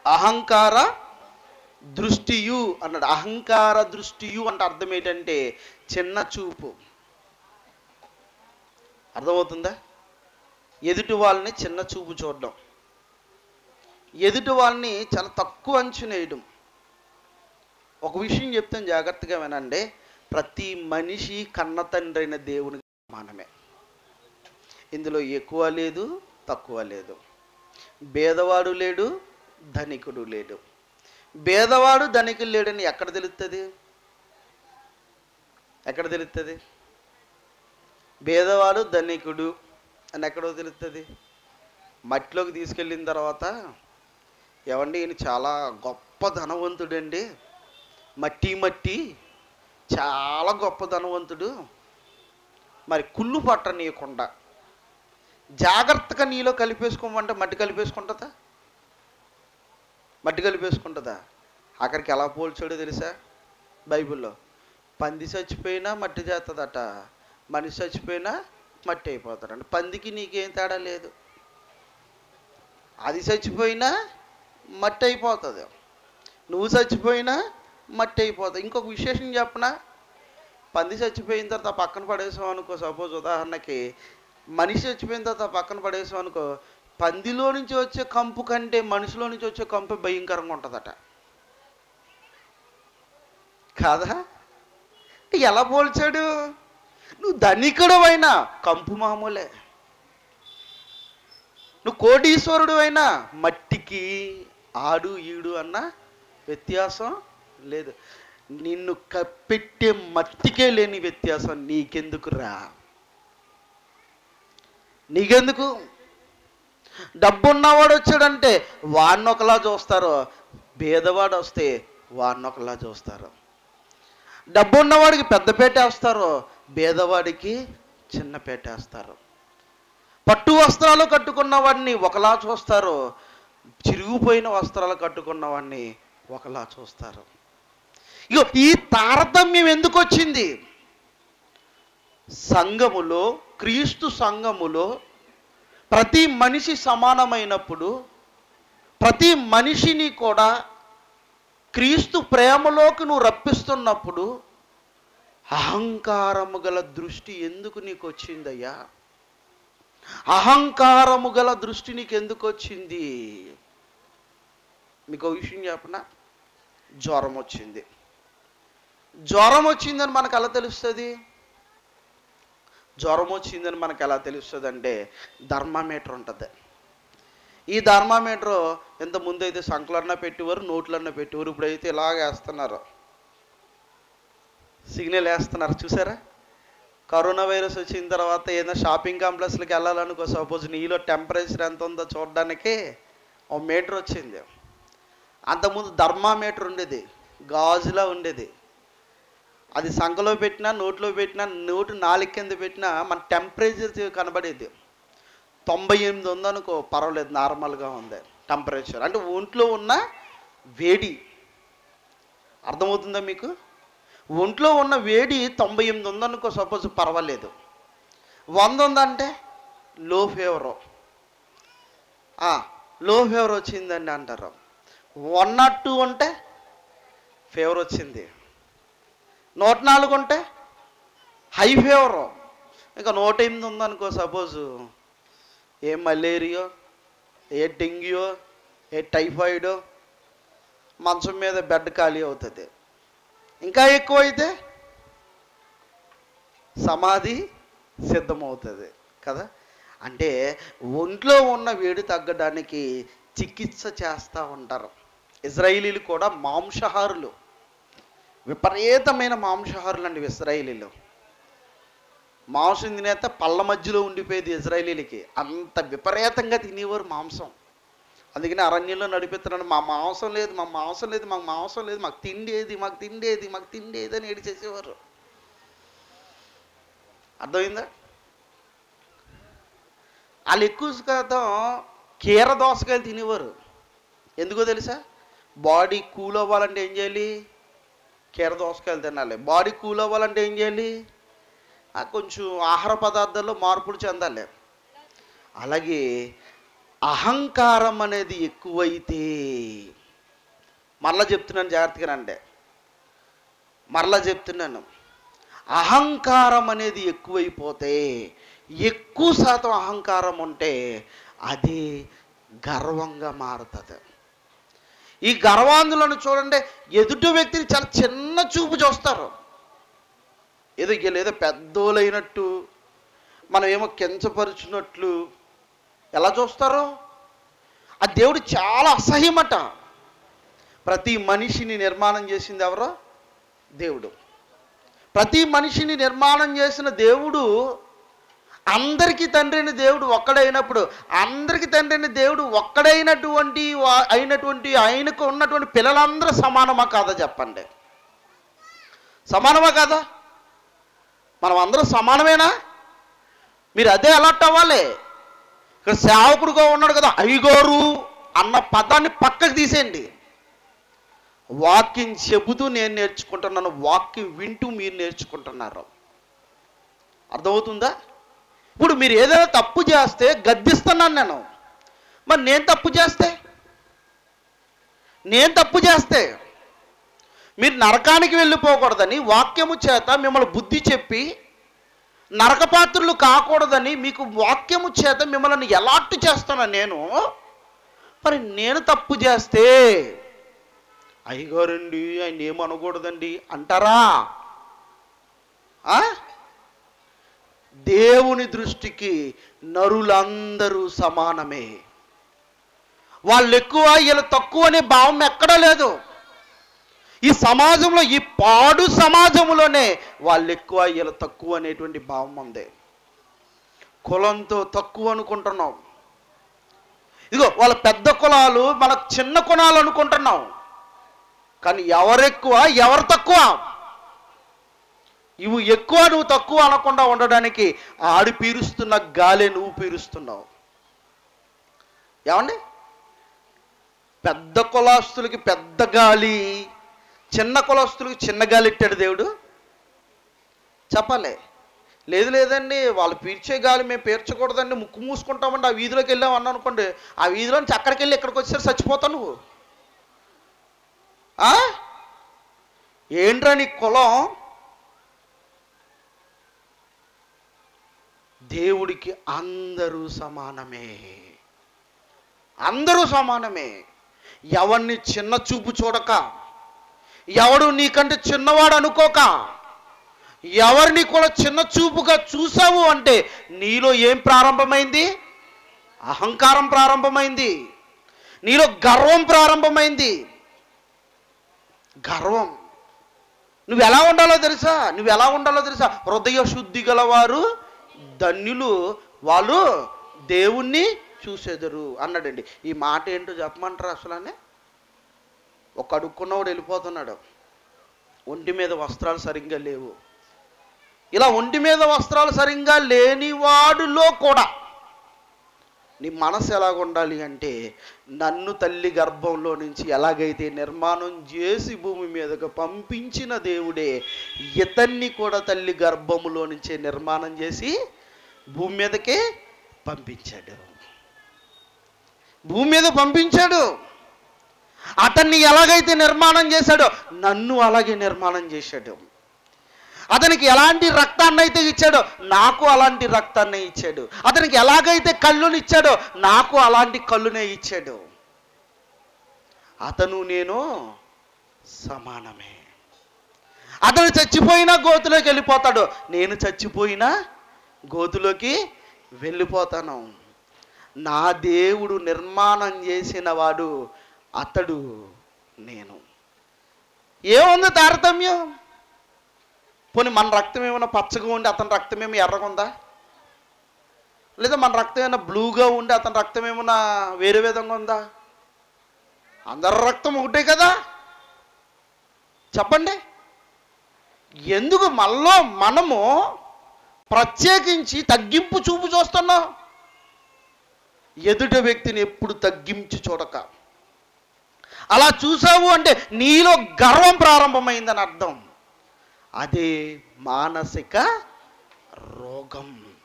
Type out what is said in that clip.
అహంకార దృష్టియు అన్నాడు అహంకార దృష్టియు అంటే అర్థం ఏంటంటే చిన్న చూపు అర్థమవుతుందా ఎదుటి వాళ్ళని చిన్న చూపు చూడడం ఎదుటి వాళ్ళని చాలా తక్కువ అంచనా వేయడం ఒక విషయం చెప్తాను జాగ్రత్తగా వినండి ప్రతి మనిషి కన్న తండ్రి అయిన దేవునికి సమానమే ఇందులో ఎక్కువ లేదు తక్కువ లేదు భేదవాడు లేడు ధనికుడు లేడు భేదవాడు ధనికుడు లేడని ఎక్కడ తెలుస్తుంది ఎక్కడ తెలుస్తుంది భేదవాడు ధనికుడు అని ఎక్కడో తెలుస్తుంది మట్టిలోకి తీసుకెళ్ళిన తర్వాత ఏమండి ఈయన చాలా గొప్ప ధనవంతుడండి మట్టి మట్టి చాలా గొప్ప ధనవంతుడు మరి కుళ్ళు పట్టనీయకుండా జాగ్రత్తగా నీలో కలిపేసుకోమంటే మట్టి కలిపేసుకుంటుందా మట్టి కలిపేసుకుంటుందా అక్కడికి ఎలా పోల్చాడో తెలుసా బైబిల్లో పంది చచ్చిపోయినా మట్టి చేస్తుందట మనిషి చచ్చిపోయినా మట్టి అయిపోతాడంట పందికి నీకేం తేడా లేదు అది చచ్చిపోయినా మట్టి అయిపోతుంది నువ్వు చచ్చిపోయినా మట్టి అయిపోతుంది ఇంకొక విశేషం చెప్పనా పంది చచ్చిపోయిన తర్వాత పక్కన పడేసాం అనుకో సపోజ్ ఉదాహరణకి మనిషి చచ్చిపోయిన తర్వాత పక్కన పడేసాం అనుకో పందిలో నుంచి వచ్చే కంపు కంటే మనిషిలో నుంచి వచ్చే కంపు భయంకరంగా ఉంటుందట కాదా ఎలా పోల్చాడు నువ్వు ధనికుడు అయినా కంపు మామూలే నువ్వు కోటీశ్వరుడు అయినా మట్టికి ఆడు ఈడు అన్న వ్యత్యాసం లేదు నిన్ను కప్పెట్టే మట్టికే లేని వ్యత్యాసం నీకెందుకు రా నీకెందుకు డబ్బున్నవాడు వచ్చాడంటే వాడిని ఒకలా చూస్తారు భేదవాడు వస్తే వాడిని ఒకలా చూస్తారు డబ్బు ఉన్నవాడికి పెద్ద వేస్తారు భేదవాడికి చిన్న వేస్తారు పట్టు వస్త్రాలు కట్టుకున్న వాడిని ఒకలా చూస్తారు చిరిగిపోయిన వస్త్రాలు కట్టుకున్న వాడిని ఒకలా చూస్తారు ఇగో ఈ తారతమ్యం ఎందుకు వచ్చింది సంఘములో క్రీస్తు సంఘములో ప్రతి మనిషి సమానమైనప్పుడు ప్రతి మనిషిని కూడా క్రీస్తు ప్రేమలోకి నువ్వు రప్పిస్తున్నప్పుడు అహంకారము గల దృష్టి ఎందుకు నీకు వచ్చిందయ్యా అహంకారము గల దృష్టి నీకు ఎందుకు వచ్చింది మీకు ఒక విషయం చెప్పనా జ్వరం వచ్చింది జ్వరం వచ్చిందని మనకు ఎలా తెలుస్తుంది జ్వరం వచ్చిందని మనకు ఎలా తెలుస్తుంది అంటే థర్మామీటర్ ఉంటుంది ఈ థర్మామీటర్ ఇంత ముందు అయితే సంకలన్నా పెట్టేవారు నోట్లన్నా పెట్టేవారు ఇప్పుడైతే ఇలాగ వేస్తున్నారు సిగ్నల్ వేస్తున్నారు చూసారా కరోనా వైరస్ వచ్చిన తర్వాత ఏదైనా షాపింగ్ కాంప్లెక్స్కి వెళ్ళాలనుకో సపోజ్ నీలో టెంపరేచర్ ఎంత ఉందో చూడడానికి ఓ మీటర్ వచ్చింది అంతకుముందు థర్మామీటర్ ఉండేది గాజులా ఉండేది అది సంఖలో పెట్టినా నోట్లో పెట్టినా నోటు నాలుగు కింద పెట్టినా మన టెంపరేచర్ కనబడేది తొంభై ఎనిమిది ఉందనుకో పర్వాలేదు నార్మల్గా ఉంది టెంపరేచర్ అంటే ఒంట్లో ఉన్న వేడి అర్థమవుతుందా మీకు ఒంట్లో ఉన్న వేడి తొంభై ఎనిమిది ఉందనుకో సపోజ్ పర్వాలేదు వంద ఉందంటే లో ఫీవరు లో ఫీవర్ వచ్చిందండి అంటారు వన్ నాట్ టూ ఉంటే ఫీవర్ వచ్చింది నూట నాలుగు ఉంటే హై ఫీవర్ ఇంకా నూట ఎనిమిది ఉందనుకో సపోజు ఏ మలేరియో ఏ డెంగ్యూ ఏ టైఫాయిడో మంచం మీద బెడ్ ఖాళీ అవుతుంది ఇంకా ఎక్కువ అయితే సమాధి సిద్ధమవుతుంది కదా అంటే ఒంట్లో ఉన్న వేడి తగ్గడానికి చికిత్స చేస్తూ ఉంటారు ఇజ్రాయిలీలు కూడా మాంసాహారులు విపరీతమైన మాంసాహారులు అండి ఇజ్రాయిలీలు మాంసం తినేత పళ్ళ మధ్యలో ఉండిపోయేది ఇజ్రాయిలీలకి అంత విపరీతంగా తినేవారు మాంసం అందుకని అరణ్యంలో నడిపిస్తున్నాడు మా మాంసం లేదు మా మాంసం లేదు మాకు మాంసం లేదు మాకు తిండి ఏది మాకు తిండి ఏది మాకు తిండి ఏది అని ఏడి చేసేవారు అర్థమైందా వాళ్ళు ఎక్కువ శాతం కీర దోసకాయలు తినేవారు ఎందుకో తెలుసా బాడీ కూల్ అవ్వాలంటే ఏం చేయాలి కీర దోసకాయలు తినాలి బాడీ కూల్ అవ్వాలంటే ఏం చేయాలి ఆ కొంచెం ఆహార పదార్థాల్లో మార్పులు చెందాలి అలాగే అహంకారం అనేది ఎక్కువైతే మరలా చెప్తున్నాను జాగ్రత్తగా అంటే మరలా చెప్తున్నాను అహంకారం అనేది ఎక్కువైపోతే ఎక్కువ శాతం అహంకారం ఉంటే అది గర్వంగా మారుతుంది ఈ గర్వాంధులను చూడండి ఎదుటి వ్యక్తిని చాలా చిన్న చూపు చూస్తారు ఏదో వీళ్ళు పెద్దోలైనట్టు మనం ఏమో కించపరుచున్నట్లు ఎలా చూస్తారు ఆ దేవుడు చాలా అసహ్యమట ప్రతి మనిషిని నిర్మాణం చేసింది ఎవరో దేవుడు ప్రతి మనిషిని నిర్మాణం చేసిన దేవుడు అందరికీ తండ్రిని దేవుడు ఒక్కడైనప్పుడు అందరికీ తండ్రిని దేవుడు ఒక్కడైనటువంటి వా- అయినటువంటి ఆయనకు ఉన్నటువంటి పిల్లలందరూ సమానమా కాదా చెప్పండి సమానమా కాదా మనం అందరూ సమానమేనా మీరు అదే అలర్ట్ అవ్వాలి ఇక్కడ సేవకుడుగా ఉన్నాడు కదా ఐగోరు అన్న పదాన్ని పక్కకు తీసేయండి వాక్యం చెబుతూ నేను నేర్చుకుంటున్నాను వాక్యం వింటూ మీరు నేర్చుకుంటున్నారు అర్థమవుతుందా ఇప్పుడు మీరు ఏదైనా తప్పు చేస్తే గద్దిస్తున్నాను నేను మరి నేను తప్పు చేస్తే నేను తప్పు చేస్తే మీరు నరకానికి వెళ్ళిపోకూడదని వాక్యము చేత మిమ్మల్ని బుద్ధి చెప్పి నరకపాత్రులు కాకూడదని మీకు వాక్యము చేత మిమ్మల్ని ఎలాంటి చేస్తున్నా నేను మరి నేను తప్పు చేస్తే అయ్యగారండి ఆయన ఏమనకూడదండి అంటారా ఆ? దేవుని దృష్టికి నరులందరూ సమానమే వాళ్ళు ఎక్కువ వీళ్ళు తక్కువ అనే భావం ఎక్కడా లేదు ఈ సమాజంలో ఈ పాడు సమాజంలోనే వాళ్ళు ఎక్కువ వీళ్ళు తక్కువ అనేటువంటి భావం ఉంది కులంతో తక్కువ అనుకుంటున్నాం ఇదిగో వాళ్ళ పెద్ద కులాలు మనకు చిన్న కులాలు అనుకుంటున్నాం కానీ ఎవరెక్కువ ఎవరు తక్కువ ఇవి ఎక్కువ నువ్వు తక్కువ అనకుండా ఉండడానికి ఆడి పీరుస్తున్న గాలే నువ్వు పీరుస్తున్నావు ఏమండి పెద్ద కులాస్తులకి పెద్ద గాలి చిన్న కులస్తులకి చిన్న గాలి ఇట్టాడు దేవుడు చెప్పాలి లేదు లేదండి వాళ్ళు పీల్చే గాలి మేము పీల్చకూడదండి ముక్కు మూసుకుంటామండి ఆ వీధిలోకి వెళ్ళాం అన్న అనుకోండి ఆ వీధిలో నుంచి అక్కడికి వెళ్ళి ఇక్కడికి వచ్చేసరి చచ్చిపోతావు నువ్వు ఆ? ఏంట్రా నీ కులం దేవుడికి అందరూ సమానమే అందరూ సమానమే ఎవరిని చిన్న చూపు చూడక ఎవడు నీకంటే చిన్నవాడు అనుకోక ఎవరిని కూడా చిన్న చూపుగా చూసావు అంటే నీలో ఏం ప్రారంభమైంది అహంకారం ప్రారంభమైంది నీలో గర్వం ప్రారంభమైంది గర్వం నువ్వు ఎలా ఉండాలో తెలుసా నువ్వు ఎలా ఉండాలో తెలుసా హృదయ శుద్ధి గలవారు ధన్యులు వాళ్ళు దేవుణ్ణి చూసేదరు అన్నాడండి ఈ మాట ఏంటో చెప్పమంటారా అసలు ఒక అడుక్కున్నవాడు వెళ్ళిపోతున్నాడు ఒంటి మీద వస్త్రాలు సరిగ్గా లేవు ఇలా ఒంటి మీద వస్త్రాలు సరిగ్గా లేనివాడులో కూడా నీ మనసు ఎలాగ ఉండాలి అంటే నన్ను తల్లి గర్భంలో నుంచి ఎలాగైతే నిర్మాణం చేసి భూమి మీదకు పంపించిన దేవుడే ఇతన్ని కూడా తల్లి గర్భములో నుంచే నిర్మాణం చేసి భూమి మీదకే పంపించాడు భూమి మీద పంపించాడు అతన్ని ఎలాగైతే నిర్మాణం చేశాడో నన్ను అలాగే నిర్మాణం చేశాడు అతనికి ఎలాంటి రక్తాన్ని అయితే ఇచ్చాడో నాకు అలాంటి రక్తాన్ని ఇచ్చాడు అతనికి ఎలాగైతే కళ్ళుని ఇచ్చాడో నాకు అలాంటి కళ్ళునే ఇచ్చాడు అతను నేను సమానమే అతను చచ్చిపోయినా గోతులోకి వెళ్ళిపోతాడు నేను చచ్చిపోయినా గోతులోకి వెళ్ళిపోతాను నా దేవుడు నిర్మాణం చేసిన వాడు అతడు నేను ఏముంది తారతమ్యం పోనీ మన రక్తం ఏమైనా పచ్చగా ఉండి అతని రక్తం ఏమో ఎర్రగా ఉందా లేదా మన రక్తం ఏమైనా బ్లూగా ఉండి అతని రక్తం ఏమైనా వేరే విధంగా ఉందా అందరి రక్తం ఒకటే కదా చెప్పండి ఎందుకు మనలో మనము ప్రత్యేకించి తగ్గింపు చూపు చూస్తున్నాం ఎదుట వ్యక్తిని ఎప్పుడు తగ్గించి చూడక అలా చూసావు అంటే నీలో గర్వం ప్రారంభమైందని అర్థం అదే మానసిక రోగం